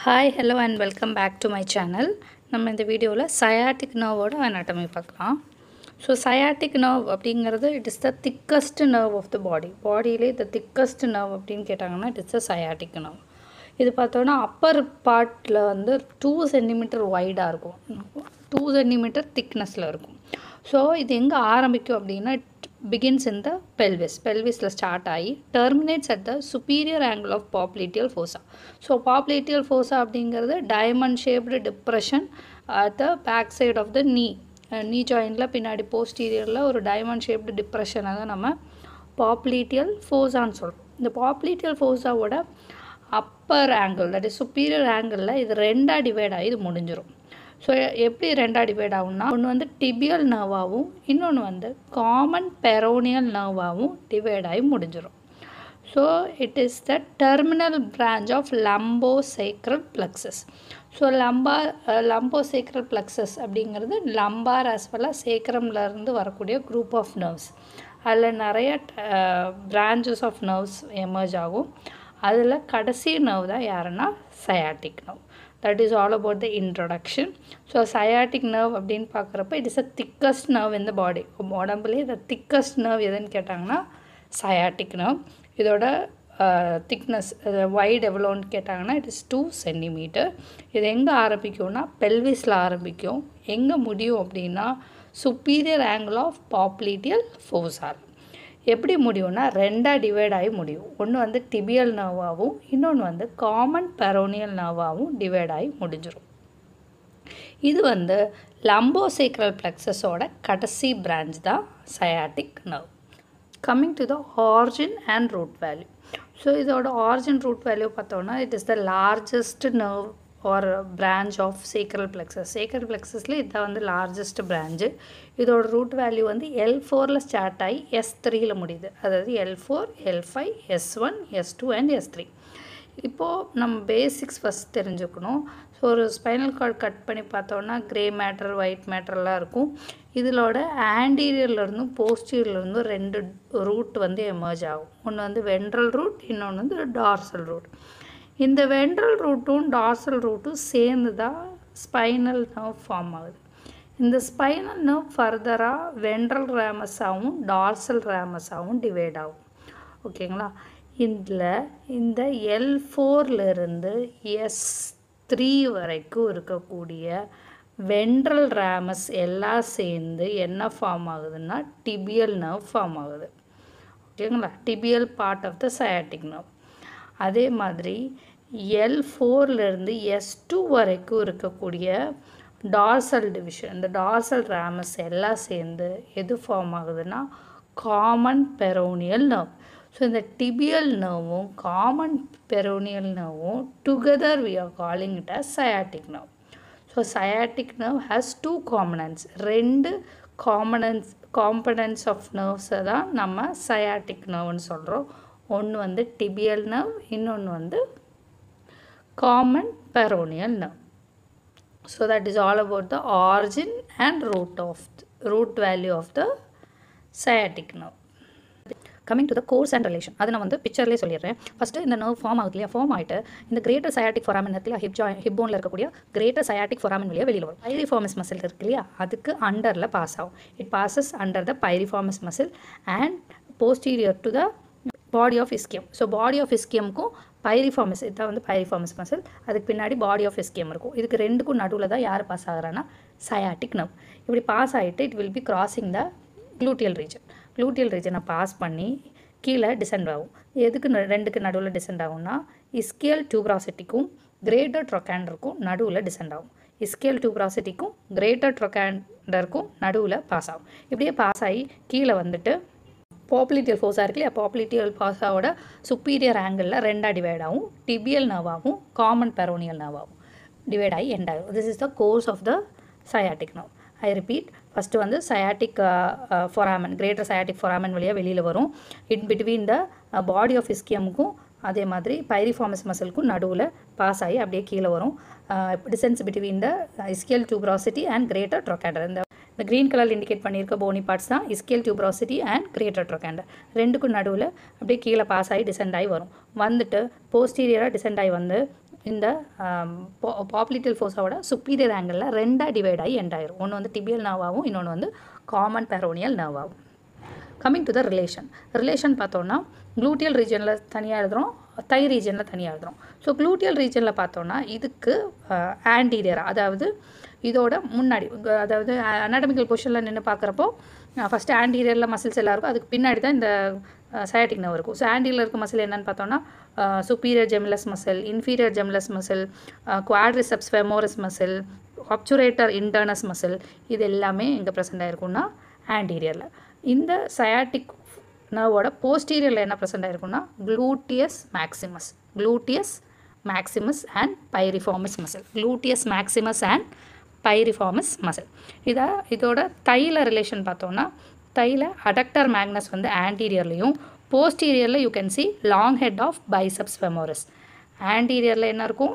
Hi hello and welcome back to my channel நம்ம இந்த வீடியோவில் சயாட்டிக் நர்வோட anatomy பார்க்கலாம் ஸோ சயாட்டிக் நர்வ் அப்படிங்கிறது it is the thickest nerve of the body பாடியிலே த திக்கஸ்ட் நர்வ் அப்படின்னு கேட்டாங்கன்னா it is the sciatic nerve இது பார்த்தோன்னா அப்பர் பார்ட்டில் வந்து டூ சென்டிமீட்டர் வைடாக இருக்கும் டூ சென்டிமீட்டர் திக்னஸில் இருக்கும் ஸோ இது எங்கே ஆரம்பிக்கும் அப்படின்னா பிகின்ஸ் இன் த பெல்விஸ் பெல்விஸில் ஸ்டார்ட் ஆகி terminates at the superior angle of popliteal fossa so popliteal fossa அப்படிங்கிறது diamond shaped depression at the back side of the knee knee ஜாயிண்டில் பின்னாடி போஸ்டீரியரில் ஒரு டைமண்ட் ஷேப்டு டிப்ரெஷனை தான் நம்ம பாப்லேட்டியல் ஃபோஸான்னு சொல்கிறோம் இந்த பாப்லேட்டியல் ஃபோஸாவோட upper angle that is superior ஆங்கிளில் இது ரெண்டாக டிவைட் ஆகி இது முடிஞ்சிடும் ஸோ எப்படி ரெண்டாக டிவைட் ஆகும்னா ஒன்று வந்து டிபியல் நர்வாகவும் இன்னொன்று வந்து காமன் பெரோனியல் நர்வாகவும் டிவைட் ஆகி முடிஞ்சிடும் so it is the terminal branch of lumbosacral plexus so lumbar lumbosacral plexus அப்படிங்கிறது லம்பார் as well as sacrumல இருந்து வரக்கூடிய குரூப் ஆஃப் நர்வ்ஸ் அதில் நிறைய பிரான்ச்சஸ் ஆஃப் நர்வ்ஸ் எமர்ஜ் ஆகும் அதில் கடைசி நர்வ் தான் யாருன்னா sciatic nerve that is all about the introduction so sciatic nerve அப்படின்னு பார்க்குறப்ப it is a thickest nerve இந்த பாடி உடம்புலேயே த திக்கஸ்ட் நர்வ் எதுன்னு கேட்டாங்கன்னா சயாட்டிக் நர்வ் இதோட திக்னஸ் வைட் எவ்வளோன்னு கேட்டாங்கன்னா இட் இஸ் டூ சென்டிமீட்டர் இது எங்கே ஆரம்பிக்கும்னா பெல்விஸில் ஆரம்பிக்கும் எங்கே முடியும் அப்படின்னா சுப்பீரியர் ஆங்கிள் ஆஃப் பாப்லீட்டியல் ஃபோசால் எப்படி முடியும்னா ரெண்டாக டிவைட் ஆகி முடியும் ஒன்று வந்து டிபியல் நர்வாகவும் இன்னொன்று வந்து காமன் பெரோனியல் நர்வாகவும் டிவைட் ஆகி முடிஞ்சிடும் இது வந்து லம்போசேக்ரல் பிளக்ஸஸோட கடைசி பிரான்ச் தான் sciatic nerve coming to the origin and root value so இதோட ஆர்ஜின் ரூட் வேல்யூ பார்த்தோன்னா it is the largest nerve or branch of sacral plexus sacral பிளெக்ஸஸில் இதுதான் வந்து லார்ஜஸ்ட் பிரான்ச்சு இதோட ரூட் வேல்யூ வந்து எல் ஃபோரில் ஸ்டார்ட் ஆகி எஸ் த்ரீயில் முடியுது அதாவது L four L five S one S two and S three இப்போது நம்ம பேசிக்ஸ் ஃபஸ்ட் தெரிஞ்சுக்கணும் ஸோ ஒரு ஸ்பைனல் கார்டு கட் பண்ணி பார்த்தோன்னா க்ரே மேட்டர் ஒயிட் மேட்டர்லாம் இருக்கும் இதிலோட ஆன்டீரியர்லேருந்தும் போஸ்டீரியர்லேருந்தும் ரெண்டு ரூட் வந்து எமர்ஜ் ஆகும் ஒன்று வந்து வென்ட்ரல் ரூட் இன்னொன்று வந்து டார்சல் ரூட் இந்த வென்ட்ரல் ரூட்டும் டார்சல் ரூட்டும் சேர்ந்து தான் ஸ்பைனல் நர்வ் ஃபார்ம் ஆகுது இந்த ஸ்பைனல் நர்வ் ஃபர்தராக வென்ட்ரல் ரேமஸாகவும் டார்சல் ரேமஸாகவும் டிவைட் ஆகும் ஓகேங்களா இதில் இந்த எல் ஃபோர்லேருந்து எஸ் த்ரீ வரைக்கும் இருக்கக்கூடிய வென்ட்ரல் ரேமஸ் எல்லாம் சேர்ந்து என்ன ஃபார்ம் ஆகுதுன்னா டிபியல் நர்வ் ஃபார்ம் ஆகுது ஓகேங்களா tibial part of the sciatic nerve அதே மாதிரி எல் ஃபோர்லேருந்து எஸ் டூ வரைக்கும் இருக்கக்கூடிய டார்சல் டிவிஷன் இந்த டார்சல் ரேமஸ் எல்லாம் சேர்ந்து எது ஃபார்ம் ஆகுதுன்னா காமன் பெரோனியல் நர்வ் ஸோ இந்த டிபியல் நர்வும் காமன் பெரோனியல் நர்வும் together we are calling it as sciatic nerve so sciatic nerve has two components ரெண்டு காம்பனன்ஸ் காம்பனன்ஸ் ஆஃப் நர்வ்ஸை தான் நம்ம சயாட்டிக் நர்வ்னு சொல்கிறோம் ஒன்று வந்து டிபியல் நர்வ் இன்னொன்று வந்து common peroneal nerve so that is all about the origin and root of root value of the sciatic nerve coming to the course and relation அதை நான் வந்து பிக்சர்லேயே சொல்லிடுறேன் ஃபஸ்ட்டு இந்த நர்வ் ஃபார்ம் ஆகுது இல்லையா ஃபார்ம் ஆகிட்டு இந்த கிரேட்டர் சயாட்டிக் ஃபொராமின் இருக்கு ஹிப் ஜாய் ஹிப் போனில் இருக்கக்கூடிய கிரேட்டர் சயாட்டிக் ஃபொராமின் வழியாக வெளியில் வரும் பைரிஃபார்மஸ் மசில் இருக்கு இல்லையா அதுக்கு அண்டரில் பாஸ் ஆகும் it passes under the piriformis muscle and posterior to the body of ischium so body of இஸ்கியமுக்கும் பைரிஃபார்மஸ் இதுதான் வந்து பைரிஃபார்மஸ் மசில் அதுக்கு பின்னாடி பாடி ஆஃப் இஸ்கியம் இருக்கும் இதுக்கு ரெண்டுக்கும் நடுவில் தான் யார் பாஸ் ஆகிறான்னா சயாட்டிக் நர்வ் இப்படி பாஸ் ஆகிட்டு it will be crossing the gluteal region gluteal ரீஜனை பாஸ் பண்ணி கீழே டிசெண்ட் ஆகும் எதுக்கு ந- ரெண்டுக்கு நடுவில் டிசெண்ட் ஆகும்னா இஸ்கியல் டியூப்ராசிட்டிக்கும் கிரேட்டர் ட்ரொக்காண்டருக்கும் நடுவில் டிசெண்ட் ஆகும் இஸ்கியல் டியூப்ராசிட்டிக்கும் கிரேட்டர் ட்ரொக்காண்டருக்கும் நடுவில் பாஸ் ஆகும் இப்படியே பாஸ் ஆகி கீழே வந்துட்டு பாப்புலிட்டியல் ஃபோர்ஸாக இருக்கு இல்லையா பாப்புலிட்டியல் ஃபோர்ஸாவோட சுப்பீரியர் ஆங்கிளில் ரெண்டாக டிவைட் ஆகும் டிபியல் நர்வாகவும் காமன் பெரோனியல் நர்வாகவும் டிவைட் ஆகி எண்ட் ஆகும் this is the course of the sciatic nerve I repeat first வந்து sciatic foramen greater sciatic foramen வழியாக வெளியில் வரும் in between the body of இஸ்கியமுக்கும் அதே மாதிரி பைரிஃபார்மஸ் மசிலுக்கும் நடுவில் பாஸ் ஆகி அப்படியே கீழே வரும் distance between the ischial tuberosity and greater trochanter இந்த இந்த க்ரீன் கலர் இண்டிகேட் பண்ணியிருக்க போனி பார்ட்ஸ் தான் ischial tuberosity and greater trochanter ரெண்டுக்கும் நடுவில் அப்படியே கீழே பாஸ் ஆகி டிசெண்ட் ஆகி வரும் வந்துட்டு போஸ்டீரியராக டிசெண்ட் ஆகி வந்து இந்த பாப்புலேட்டல் ஃபோர்ஸோட சுப்பீரியர் ஆங்கிளில் ரெண்டாக டிவைட் ஆகி எண்ட் ஆயிரும் ஒன்று வந்து டிபியல் நர்வாகவும் இன்னொன்று வந்து காமன் பெரோனியல் நர்வாகும் coming to the relation relation பார்த்தோன்னா க்ளூட்டியல் ரீஜனில் தனியாக எழுதுகிறோம் தை ரீஜனில் தனியாக எழுதுகிறோம் ஸோ க்ளூட்டியல் ரீஜனில் பார்த்தோன்னா இதுக்கு ஆன்டீரியராக அதாவது இதோட முன்னாடி க- அதாவது அனாட்டமிக்கல் பொசிஷனில் நின்று பார்க்குறப்போ ஃபஸ்ட்டு ஆன்டீரியரில் மசில்ஸ் எல்லாம் இருக்கும் அதுக்கு பின்னாடி தான் இந்த சயாட்டிக் நர்வ் இருக்கும் ஸோ ஆன்டீரியரில் இருக்க மசில் என்னன்னு பார்த்தோன்னா superior gemellus muscle inferior gemellus muscle quadriceps femoris muscle obturator internus muscle இது எல்லாமே எங்கே ப்ரெசென்ட் ஆயிருக்கும்னா ஆன்டீரியரில் இந்த சயாட்டிக் நர்வோட போஸ்டீரியரில் என்ன ப்ரெசென்ட் ஆயிருக்கும்னா gluteus maximus gluteus maximus and piriformis muscle gluteus maximus and piriformis muscle இதை இதோட தைல ரிலேஷன் பார்த்தோன்னா தைல அடக்டர் மேக்னஸ் வந்து ஆன்டீரியர்லையும் போஸ்டீரியரில் you can see long head of biceps femoris ஆன்டீரியரில் என்ன இருக்கும்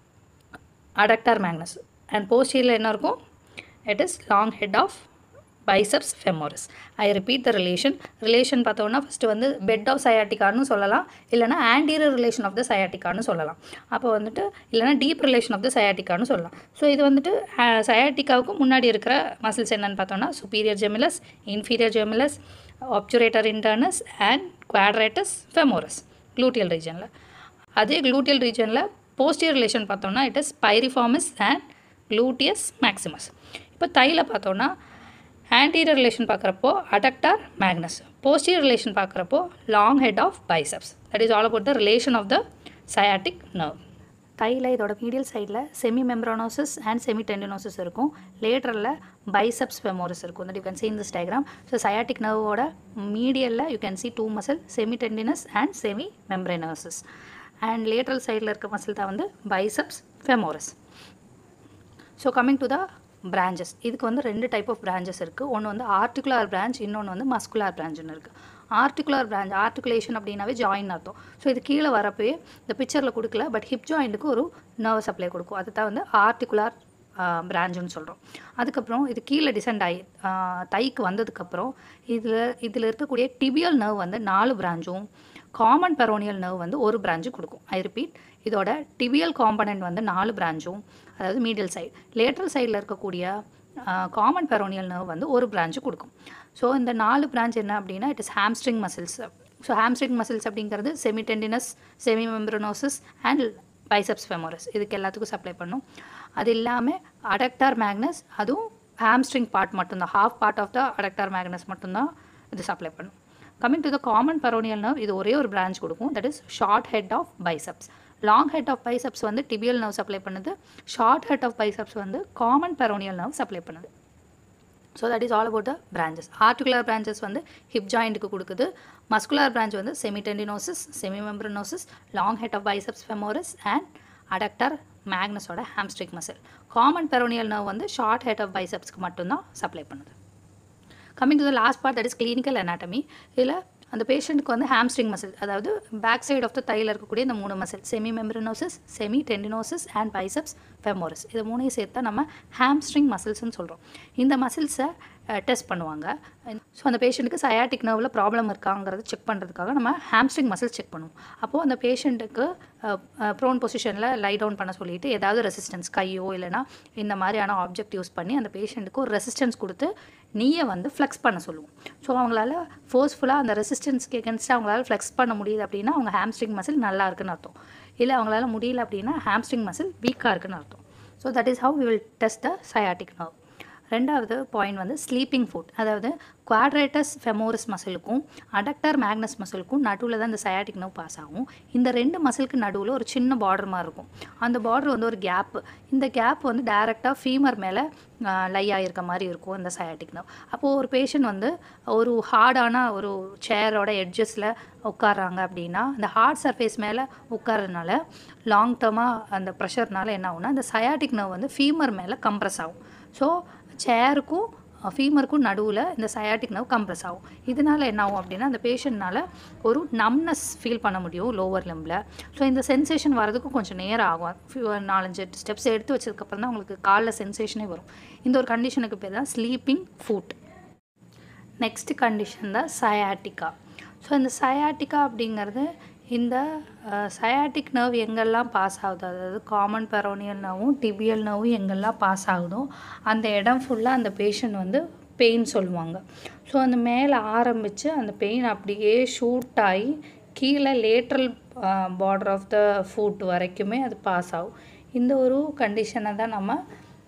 அடக்டர் மேக்னஸ் அண்ட் போஸ்டீரியரில் என்ன இருக்கும் it is long head of biceps femoris I repeat the relation relation பார்த்தோன்னா ஃபஸ்ட்டு வந்து பெட் ஆஃப் சயாட்டிக்கான்னு சொல்லலாம் இல்லைனா ஆன்டீரியர் ரிலேஷன் ஆஃப் த சயாட்டிக்கான்னு சொல்லலாம் அப்போ வந்துட்டு இல்லைனா டீப் ரிலேஷன் ஆஃப் த சயாட்டிக்கான்னு சொல்லலாம் ஸோ இது வந்துட்டு சயாட்டிக்காவுக்கு முன்னாடி இருக்கிற மசில்ஸ் என்னன்னு பார்த்தோன்னா superior gemellus inferior gemellus obturator internus and quadratus femoris gluteal ரீஜனில் அதே க்ளூட்டியல் ரீஜனில் போஸ்டியர் ரிலேஷன் பார்த்தோம்னா it is piriformis and gluteus maximus இப்போ தைல பார்த்தோன்னா ஆன்டீரியர் ரிலேஷன் பார்க்குறப்போ அடக்டார் மேக்னஸ் போஸ்டியர் ரிலேஷன் பார்க்குறப்போ long head of biceps that is all about the relation of the sciatic nerve தைல இதோட மீடியல் சைடில் semimembranosus and semitendinosus இருக்கும் லேட்டரில் பைசப்ஸ் ஃபெமோரிஸ் இருக்கும் that you can see in this diagram so sciatic நர்வோட மீடியலில் you can see two muscle semitendinosus and semimembranosus and lateral சைடில் இருக்க மசில் தான் வந்து biceps femoris so coming to the branches இதுக்கு வந்து ரெண்டு டைப் ஆஃப் பிரான்ச்சஸ் இருக்குது ஒன்று வந்து ஆர்டிகுலர் பிரான்ச் இன்னொன்று வந்து மஸ்குலார் பிரான்ச்னு இருக்குது ஆர்டிகுலர் பிரான்ச் ஆர்டிகுலேஷன் அப்படின்னாவே ஜாயின் அர்த்தம் ஸோ இது கீழே வரப்போயே இந்த பிக்சரில் கொடுக்கல பட் ஹிப் ஜாயிண்ட்டுக்கு ஒரு நர்வ் சப்ளை கொடுக்கும் அதுதான் வந்து ஆர்டிகுலர் பிரான்ச்சுன்னு சொல்கிறோம் அதுக்கப்புறம் இது கீழே டிசெண்ட் ஆகி ஆஹ், தைக்கு வந்ததுக்கப்புறம் இதில் இதில் இருக்கக்கூடிய டிபியல் நர்வ் வந்து நாலு பிரான்ச்சும் காமன் பெரோனியல் நர்வ் வந்து ஒரு பிரான்ச்சு கொடுக்கும் ஐ ரிப்பீட் இதோட டிபியல் காம்பனன்ட் வந்து நாலு பிரான்ச்சும் அதாவது மீடியல் சைடு லேட்டரல் சைடில் இருக்கக்கூடிய காமன் பெரோனியல் நர்வ் வந்து ஒரு பிரான்ச்சு கொடுக்கும் ஸோ இந்த நாலு பிரான்ச் என்ன அப்படின்னா it is hamstring muscles so hamstring muscles அப்படிங்கிறது semitendinosus semimembranosus and biceps femoris இதுக்கு எல்லாத்துக்கும் சப்ளை பண்ணும் அது இல்லாமல் அடக்டார் மேக்னஸ் அதுவும் ஹாம்ஸ்ட்ரிங் பார்ட் மட்டும்தான் half part of the adductor magnus மட்டும்தான் இது சப்ளை பண்ணும் coming to the common peroneal nerve இது ஒரே ஒரு பிரான்ச் கொடுக்கும் that is short head of biceps long head of biceps வந்து டிபியல் நர்வ் சப்ளை பண்ணுது ஷார்ட் ஹெட் ஆஃப் பைசப்ஸ் வந்து காமன் பெரோனியல் நர்வ் சப்ளை பண்ணுது so that is all about the branches articular branches வந்து hip ஜாயிண்ட்டுக்கு கொடுக்குது muscular branch வந்து semitendinosus semimembranosus long head of biceps femoris and adductor மேக்னஸோட hamstring muscle common peroneal nerve வந்து short head of பைசப்ஸ்க்கு மட்டும்தான் supply பண்ணுது coming to the last part that is clinical anatomy இதில் அந்த பேஷண்ட்டுக்கு வந்து ஹாம்ஸ்ட்ரிங் மசில் அதாவது பேக் சைடு ஆஃப் த தையில் இருக்கக்கூடிய இந்த மூணு muscle semimembranosus semitendinosus and biceps femoris இது மூணையும் சேர்த்தா நம்ம ஹாம்ஸ்ட்ரிங் மசில்ஸ்னு சொல்கிறோம் இந்த மசில்ஸை டெஸ்ட் பண்ணுவாங்க ஸோ அந்த பேஷண்ட்டுக்கு சயாட்டிக் நர்வில் ப்ராப்ளம் இருக்காங்கிறத செக் பண்ணுறதுக்காக நம்ம ஹாம்ஸ்ட்ரிங் மசில்ஸ் செக் பண்ணுவோம் அப்போது அந்த பேஷண்ட்டுக்கு ப்ரோன் பொசிஷனில் லை டவுன் பண்ண சொல்லிட்டு ஏதாவது ரெசிஸ்டன்ஸ் கையோ இல்லைனா இந்த மாதிரியான ஆப்ஜெக்ட் யூஸ் பண்ணி அந்த பேஷண்ட்டுக்கு ஒரு ரெசிஸ்டன்ஸ் கொடுத்து நீயை வந்து ஃப்ளெக்ஸ் பண்ண சொல்லுவோம் ஸோ அவங்களால ஃபோர்ஸ்ஃபுல்லாக அந்த ரெசிஸ்டன்ஸ்க்கு எகென்ஸ்டாக அவங்களால ஃப்ளெக்ஸ் பண்ண முடியுது அப்படின்னா அவங்க ஹாம்ஸ்ட்ரிங் மசில் நல்லா இருக்குன்னு அர்த்தம் இல்லை அவங்களால முடியல அப்படின்னா ஹாம்ஸ்ட்ரிங் மசில் வீக்காக இருக்குன்னு அர்த்தம் so that is how we will test the sciatic nerve ரெண்டாவது பாயிண்ட் வந்து ஸ்லீப்பிங் ஃபுட் அதாவது குவாட்ரேட்டஸ் ஃபெமோரஸ் மசிலுக்கும் அடக்டர் மேக்னஸ் மசிலுக்கும் நடுவில் தான் இந்த சயாட்டிக் நர்வ் பாஸ் ஆகும் இந்த ரெண்டு மசிலுக்கு நடுவில் ஒரு சின்ன பார்டர் மாதிரி இருக்கும் அந்த பார்டர் வந்து ஒரு கேப் இந்த கேப் வந்து டைரெக்டாக ஃபீமர் மேலே லை ஆகிருக்க மாதிரி இருக்கும் இந்த சயாட்டிக் நர்வ் அப்போது ஒரு பேஷண்ட் வந்து ஒரு ஹார்டான ஒரு சேரோட எட்ஜஸில் உட்கார்றாங்க அப்படின்னா அந்த ஹார்ட் சர்ஃபேஸ் மேலே உட்கார்றதுனால லாங் டேர்மாக அந்த ப்ரெஷர்னால என்ன ஆகும்னா இந்த சயாட்டிக் நர்வ் வந்து ஃபீமர் மேலே கம்ப்ரஸ் ஆகும் ஸோ சேருக்கும் ஃபீமருக்கும் நடுவில் இந்த சயாட்டிக் நர்வ் கம்ப்ரஸ் ஆகும் இதனால என்ன ஆகும் அப்படின்னா அந்த பேஷண்ட்னால ஒரு நம்னஸ் ஃபீல் பண்ண முடியும் லோவர் லிம்பில் ஸோ இந்த சென்சேஷன் வரதுக்கும் கொஞ்சம் நேரம் ஆகும் few- நாலஞ்சு ஸ்டெப்ஸ் எடுத்து வச்சதுக்கப்புறம் தான் உங்களுக்கு காலில் சென்சேஷனே வரும் இந்த ஒரு கண்டிஷனுக்கு பேர் தான் ஸ்லீப்பிங் ஃபுட் நெக்ஸ்ட் கண்டிஷன் தான் சயாட்டிக்கா ஸோ இந்த சயாட்டிக்கா அப்படிங்கிறது இந்த சயாட்டிக் நர்வ் எங்கெல்லாம் பாஸ் ஆகுதோ அதாவது காமன் பெரோனியல் நர்வும் டிபியல் நர்வும் எங்கெல்லாம் பாஸ் ஆகுதோ அந்த இடம் ஃபுல்லாக அந்த பேஷண்ட் வந்து பெயின் சொல்லுவாங்க ஸோ அந்த மேலே ஆரம்பித்து அந்த பெயின் அப்படியே ஷூட் ஆகி கீழே lateral border of the foot வரைக்குமே அது பாஸ் ஆகும் இந்த ஒரு கண்டிஷனை தான் நம்ம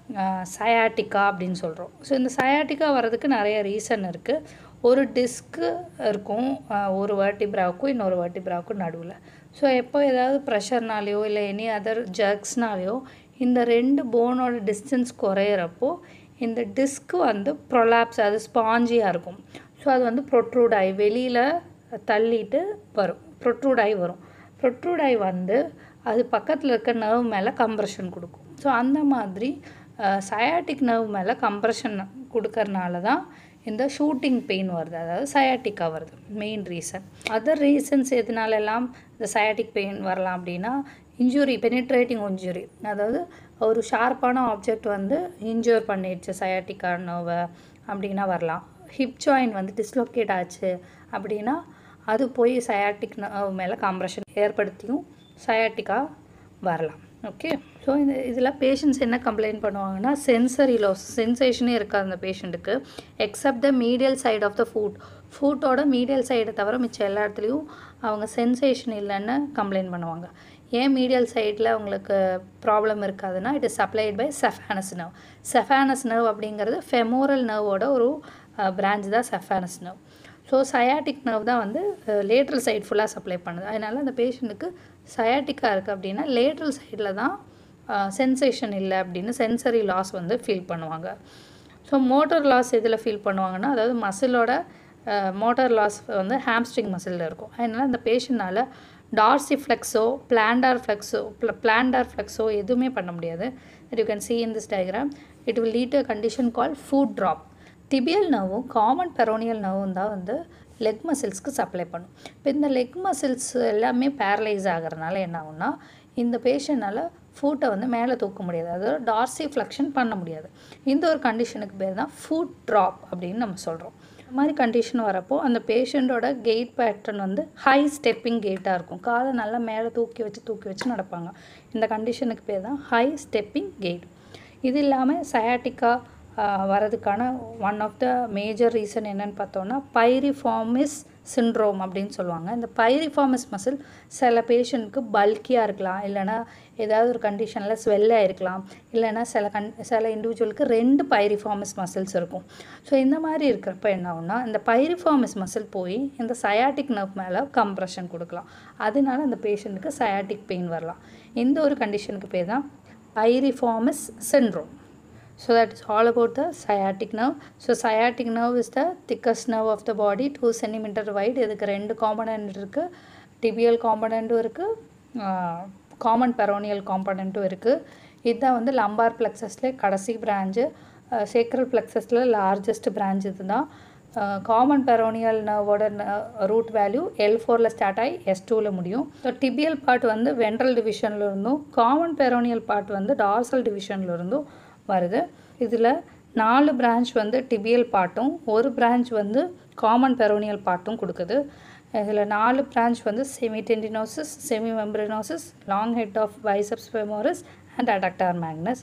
சயாட்டிக்கா அப்படின்னு சொல்கிறோம் ஸோ இந்த சயாட்டிக்கா வர்றதுக்கு நிறைய ரீசன் இருக்குது ஒரு டிஸ்க்கு இருக்கும் ஒரு வேர்ட்டிப்ராவுக்கும் இன்னொரு வேர்ட்டிப்ராவுக்கும் நடுவில் ஸோ எப்போ ஏதாவது ப்ரெஷர்னாலேயோ இல்லை எனி அதர் ஜர்க்ஸ்னாலேயோ இந்த ரெண்டு போனோட டிஸ்டன்ஸ் குறையிறப்போ இந்த டிஸ்க்கு வந்து ப்ரொலாப்ஸ் அது ஸ்பாஞ்சியாக இருக்கும் ஸோ அது வந்து ப்ரொட்ரூட் ஆகி வெளியில் தள்ளிட்டு வரும் ப்ரொட்ரூட் ஆகி வரும் ப்ரொட்ரூட் ஆகி வந்து அது பக்கத்தில் இருக்க நர்வ் மேலே கம்ப்ரெஷன் கொடுக்கும் ஸோ அந்த மாதிரி சயாட்டிக் நர்வ் மேலே கம்ப்ரெஷன் கொடுக்கறனால தான் இந்த ஷூட்டிங் பெயின் வருது அதாவது சயாட்டிக்கா வருது மெயின் ரீசன் அதர் ரீசன்ஸ் எதனாலெல்லாம் இந்த சயாட்டிக் பெயின் வரலாம் அப்படின்னா இன்ஜுரி பெனிட்ரேட்டிங் இன்ஜுரி அதாவது ஒரு ஷார்ப்பான ஆப்ஜெக்ட் வந்து இன்ஜூர் பண்ணிடுச்சு சயாட்டிக்கா நர்வை அப்படின்னா வரலாம் ஹிப் ஜாயின் வந்து டிஸ்லோகேட் ஆச்சு அப்படின்னா அது போய் சயாட்டிக் நர்வ் மேலே காம்ப்ரெஷன் ஏற்படுத்தியும் சயாட்டிக்கா வரலாம் ஓகே ஸோ இந்த இதில் பேஷண்ட்ஸ் என்ன கம்ப்ளைண்ட் பண்ணுவாங்கன்னா சென்சரி லாஸ் சென்சேஷனே இருக்காது அந்த பேஷண்ட்டுக்கு except the medial side of the foot ஃபுட்டோட மீடியல் சைடை தவிர மிச்சம் எல்லா இடத்துலையும் அவங்க சென்சேஷன் இல்லைன்னு கம்ப்ளைண்ட் பண்ணுவாங்க ஏன் மீடியல் சைடில் அவங்களுக்கு ப்ராப்ளம் இருக்காதுன்னா it is supplied by saphenous nerve saphenous nerve அப்படிங்கிறது ஃபெமோரல் நர்வோட ஒரு பிரான்ச் தான் saphenous nerve so sciatic nerve தான் வந்து லேட்ரல் சைடு ஃபுல்லாக சப்ளை பண்ணுது அதனால் அந்த பேஷண்ட்டுக்கு சயாட்டிக்காக இருக்குது அப்படின்னா லேட்ரல் சைடில் தான் சென்சேஷன் இல்லை அப்படின்னு சென்சரி லாஸ் வந்து ஃபீல் பண்ணுவாங்க ஸோ மோட்டர் லாஸ் எதில் ஃபீல் பண்ணுவாங்கன்னா அதாவது மசிலோட மோட்டார் லாஸ் வந்து ஹாம்ஸ்ட்ரிங் மசிலில் இருக்கும் அதனால் அந்த பேஷண்ட்னால் dorsi flexor plantar flexor plantar flexor எதுவுமே பண்ண முடியாது you can see in this diagram it will lead a condition call foot drop tibial நர்வும் காமன் பெரோனியல் நர்வும் தான் வந்து லெக் மசில்ஸ்க்கு சப்ளை பண்ணும் இப்போ இந்த லெக் மசில்ஸ் எல்லாமே பேரலைஸ் ஆகிறதுனால என்ன ஆகும்னா இந்த பேஷண்ட்டால் ஃபூட்டை வந்து மேலே தூக்க முடியாது அதாவது டார்சி ஃப்ளெக்ஷன் பண்ண முடியாது இந்த ஒரு கண்டிஷனுக்கு பேர் தான் ஃபுட் ட்ராப் அப்படின்னு நம்ம சொல்கிறோம் இந்த மாதிரி கண்டிஷன் வரப்போ அந்த பேஷண்ட்டோட கெயிட் பேட்டர்ன் வந்து ஹை ஸ்டெப்பிங் கெயிட்டாக இருக்கும் காலை நல்லா மேலே தூக்கி வச்சு தூக்கி வச்சு நடப்பாங்க இந்த கண்டிஷனுக்கு பேர் தான் ஹை ஸ்டெப்பிங் கெயிட் இது இல்லாமல் சயாட்டிக்கா வரதுக்கான one of the major reason என்னன்னு பார்த்தோன்னா பைரிஃபார்மிஸ் சிண்ட்ரோம் அப்படின்னு சொல்லுவாங்க இந்த பைரிஃபார்மிஸ் மசில் சில பேஷண்ட்க்கு பல்கியாக இருக்கலாம் இல்லைனா ஏதாவது ஒரு கண்டிஷனில் ஸ்வெல்லாக இருக்கலாம் இல்லைனா சில கண் சில இண்டிவிஜுவலுக்கு ரெண்டு பைரிஃபார்மிஸ் மசில்ஸ் இருக்கும் ஸோ இந்த மாதிரி இருக்கிறப்ப என்ன ஆகும்னா இந்த பைரிஃபார்மிஸ் மசில் போய் இந்த சயாட்டிக் நர்வ் மேலே கம்ப்ரெஷன் கொடுக்கலாம் அதனால அந்த பேஷண்ட்டுக்கு சயாட்டிக் பெயின் வரலாம் இந்த ஒரு கண்டிஷனுக்கு பேர் தான் piriformis syndrome so that is all about the sciatic nerve so sciatic nerve is the thickest nerve of the body 2 centimeter wide இதுக்கு ரெண்டு காம்பனண்ட் இருக்குது டிபியல் காம்பனண்ட்டும் இருக்குது காமன் பெரோனியல் காம்பனண்ட்டும் இருக்குது இதுதான் வந்து லம்பார் பிளெக்ஸஸ்லே கடைசி பிரான்ச்சு சேக்ரல் பிளெக்ஸஸில் லார்ஜஸ்ட் பிரான்ச் இது தான் காமன் பெரோனியல் நர்வோட ரூட் வேல்யூ எல் ஃபோரில் ஸ்டார்ட் ஆகி எஸ் டூவில் முடியும் ஸோ டிபியல் பார்ட் வந்து வென்ட்ரல் டிவிஷனில் இருந்தும் காமன் பெரோனியல் பார்ட் வந்து டார்சல் டிவிஷனில் இருந்தும் வருது இதில் நாலு பிரான்ச் வந்து டிபியல் பாட்டும் ஒரு பிரான்ச் வந்து காமன் பெரோனியல் பாட்டும் கொடுக்குது இதில் நாலு பிரான்ச் வந்து semitendinosus semimembranosus long head of biceps femoris and adductor magnus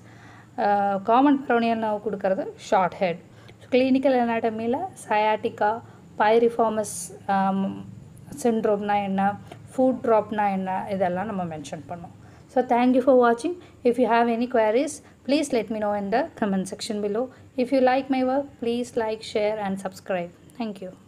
common peroneal nerve கொடுக்கறது ஷார்ட் ஹெட் கிளினிக்கல் அனாட்டமியில் சயாட்டிக்கா பைரிஃபார்மஸ் சிண்ட்ரோம்னா என்ன ஃபுட் ட்ராப்னா என்ன இதெல்லாம் நம்ம மென்ஷன் பண்ணோம் So thank you for watching. If you have any queries, please let me know in the comment section below. If you like my work, please like, share and subscribe. Thank you.